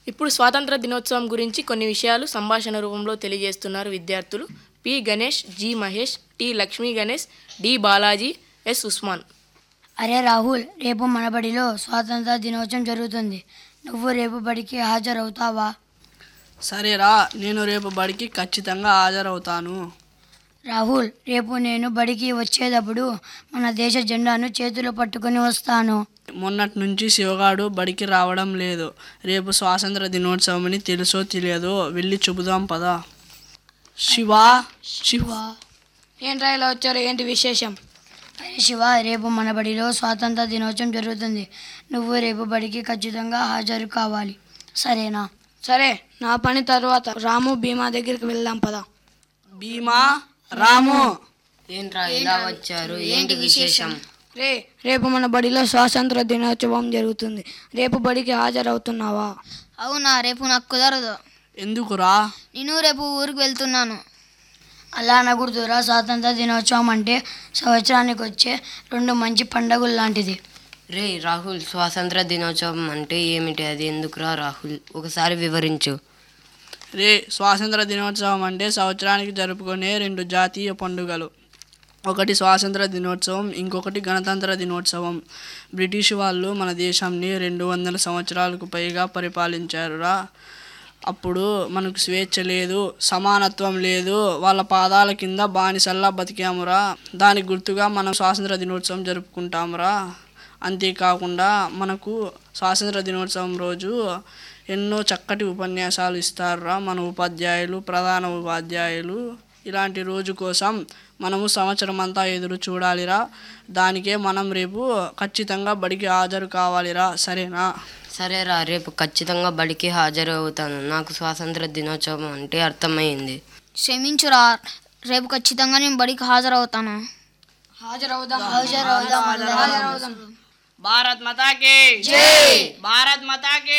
ఇప్పుడు స్వాతంత్ర దినోత్సవం గురించి కొన్ని విషయాలు సంభాషణ రూపంలో తెలియజేస్తున్నారు విద్యార్థులు P Ganesh G Mahesh T Lakshmi Ganesh D Balaji S Usman అరే రాహుల్ రేపు మన బడిలో స్వాతంత్ర దినోత్సవం జరుగుతుంది నువ్వు రేపు బడికి హాజరవుతావా సరేరా నేను రేపు బడికి ఖచ్చితంగా హాజరవుతాను రాహుల్ రేపు నేను బడికి వచ్చేటప్పుడు మన దేశ జెండాను చేతిలో పట్టుకొని వస్తాను మొన్నటి నుంచి శివగాడు బడికి రావడం లేదు రేపు స్వాతంత్ర దినోత్సవం అని తెలుసో తెలియదో వెళ్ళి చెబుదాం పదా శివ శివ ఏంట్రా ఇలా వచ్చారు ఏంటి విశేషం అరే శివ రేపు మన బడిలో స్వాతంత్ర దినోత్సవం జరుగుతుంది నువ్వు రేపు బడికి ఖచ్చితంగా హాజరు కావాలి సరేనా సరే నా పని తర్వాత రాము భీమా దగ్గరికి వెళ్దాం పదా భీమా రాము ఏంట్రా ఇలా వచ్చారు ఏంటి విశేషం రే రేపు మన బడిలో స్వాతంత్ర దినోత్సవం జరుగుతుంది రేపు బడికి హాజరవుతున్నావా అవునా రేపు నాకు కుదరదు ఎందుకురా నేను రేపు ఊరికి వెళ్తున్నాను అలా అనకూడదురా స్వాతంత్ర దినోత్సవం అంటే సంవత్సరానికి వచ్చే రెండు మంచి పండుగలు లాంటిది రే రాహుల్ స్వాతంత్ర దినోత్సవం అంటే ఏమిటి అది ఎందుకురా రాహుల్ ఒకసారి వివరించు రే స్వాతంత్ర దినోత్సవం అంటే సంవత్సరానికి జరుపుకునే రెండు జాతీయ పండుగలు ఒకటి స్వాతంత్ర దినోత్సవం ఇంకొకటి గణతంత్ర దినోత్సవం బ్రిటిష్ వాళ్ళు మన దేశాన్ని రెండు వందల సంవత్సరాలకు పైగా పరిపాలించారురా అప్పుడు మనకు స్వేచ్ఛ లేదు సమానత్వం లేదు వాళ్ళ పాదాల కింద బానిసల్లా బతికామురా దానికి గుర్తుగా మనం స్వాతంత్ర దినోత్సవం జరుపుకుంటామురా అంతేకాకుండా మనకు స్వాతంత్ర దినోత్సవం రోజు ఎన్నో చక్కటి ఉపన్యాసాలు ఇస్తారురా మన ఉపాధ్యాయులు ప్రధాన ఉపాధ్యాయులు ఇలాంటి రోజు కోసం మనము సంవత్సరం అంతా ఎదురు చూడాలిరా దానికే మనం రేపు ఖచ్చితంగా బడికి హాజరు కావాలిరా సరేనా సరేరా రేపు ఖచ్చితంగా బడికి హాజరు అవుతాను నాకు స్వాతంత్ర దినోత్సవం అంటే అర్థమైంది క్షమించురా రేపు ఖచ్చితంగా నేను బడికి హాజరవుతాను భారత్ మతాకి భారత్ మతాకి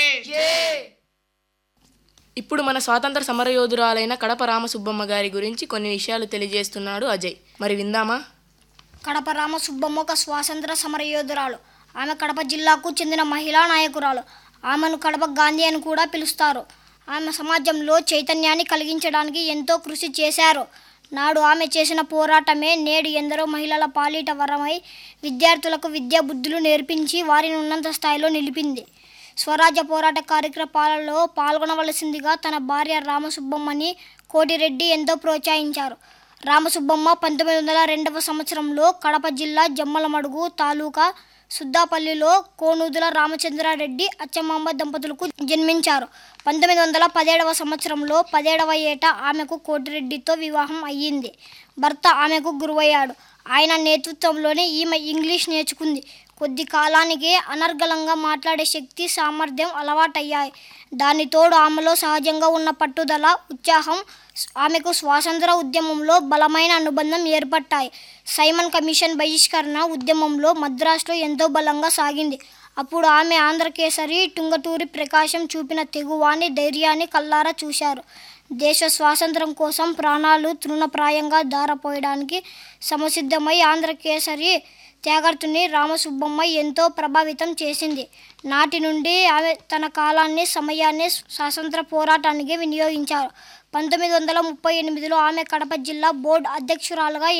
ఇప్పుడు మన స్వాతంత్ర సమరయోధురాలైన కడప రామసుబ్బమ్మ గారి గురించి కొన్ని విషయాలు తెలియజేస్తున్నాడు అజయ్ మరి విందామా కడప రామసుబ్బమ్మ ఒక స్వాతంత్ర సమరయోధురాలు ఆమె కడప జిల్లాకు చెందిన మహిళా నాయకురాలు ఆమెను కడప గాంధీ అని కూడా పిలుస్తారు ఆమె సమాజంలో చైతన్యాన్ని కలిగించడానికి ఎంతో కృషి చేశారు నాడు ఆమె చేసిన పోరాటమే నేడు ఎందరో మహిళల పాలిట వరమై విద్యార్థులకు విద్యా బుద్ధులు నేర్పించి వారిని ఉన్నత స్థాయిలో నిలిపింది స్వరాజ్య పోరాట కార్యక్రమాలలో పాల్గొనవలసిందిగా తన భార్య రామసుబ్బమ్మని కోటిరెడ్డి ఎంతో ప్రోత్సహించారు రామసుబ్బమ్మ పంతొమ్మిది వందల రెండవ సంవత్సరంలో కడప జిల్లా జమ్మలమడుగు తాలూకా సుద్దాపల్లిలో కోనూదుల రామచంద్రారెడ్డి అచ్చమాంబ దంపతులకు జన్మించారు పంతొమ్మిది వందల పదిహేడవ సంవత్సరంలో పదిహేడవ ఏట ఆమెకు కోటిరెడ్డితో వివాహం అయ్యింది భర్త ఆమెకు గురువయ్యాడు ఆయన నేతృత్వంలోనే ఈమె ఇంగ్లీష్ నేర్చుకుంది కొద్ది కాలానికి అనర్గళంగా మాట్లాడే శక్తి సామర్థ్యం అలవాటయ్యాయి దాని తోడు ఆమెలో సహజంగా ఉన్న పట్టుదల ఉత్సాహం ఆమెకు స్వాతంత్ర ఉద్యమంలో బలమైన అనుబంధం ఏర్పడ్డాయి సైమన్ కమిషన్ బహిష్కరణ ఉద్యమంలో మద్రాసులో ఎంతో బలంగా సాగింది అప్పుడు ఆమె ఆంధ్రకేసరి టుంగటూరి ప్రకాశం చూపిన తెగువాని ధైర్యాన్ని కల్లారా చూశారు దేశ స్వాతంత్రం కోసం ప్రాణాలు తృణప్రాయంగా దారపోయడానికి సమసిద్ధమై ఆంధ్రకేసరి త్యాగర్తుని రామసుబ్బమ్మ ఎంతో ప్రభావితం చేసింది నాటి నుండి ఆమె తన కాలాన్ని సమయాన్ని స్వాతంత్ర పోరాటానికి వినియోగించారు పంతొమ్మిది వందల ముప్పై ఎనిమిదిలో ఆమె కడప జిల్లా బోర్డు అధ్యక్షురాలుగా